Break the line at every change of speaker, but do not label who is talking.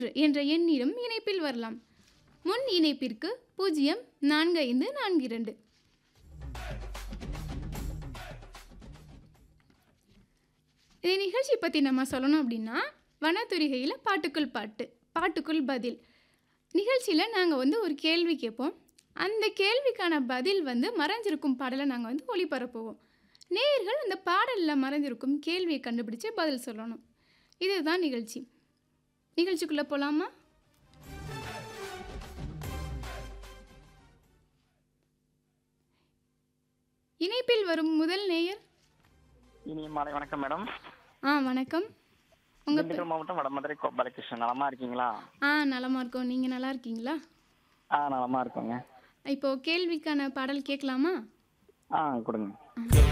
என்ற எண்ணிலும் இணைப்பில் வரலாம் முன் இணைப்பிற்கு பூஜ்ஜியம் நான்கு ஐந்து நான்கு இரண்டு இந்த நிகழ்ச்சி பற்றி நம்ம சொல்லணும் அப்படின்னா வனத்துரிகையில் பாட்டுக்குள் பாட்டு பாட்டுக்குள் பதில் நிகழ்ச்சியில் நாங்கள் வந்து ஒரு கேள்வி கேட்போம் அந்த கேள்விக்கான பதில் வந்து மறைஞ்சிருக்கும் பாடலை நாங்கள் வந்து ஒளிபரப்புவோம் நேயர்கள் அந்த பாடலில் மறைஞ்சிருக்கும் கேள்வியை கண்டுபிடிச்சு பதில் சொல்லணும் இதுதான் நிகழ்ச்சி நிகழ்ச்சிக்குள்ளே போகலாமா இணைப்பில் வரும் முதல் நேயர்
இனி மாலை வணக்கம் மேடம்
ஆ வணக்கம் உங்கள்
திண்டுக்கல் மாவட்டம் வடமதுரை கோ- பாலகிருஷ்ணன் நலமா இருக்கீங்களா
ஆ நலமா இருக்கோம் நீங்கள் நல்லா இருக்கீங்களா
ஆ நலமா இருக்கோங்க
இப்போ கேள்விக்கான பாடல் கேட்கலாமா
ஆ கொடுங்க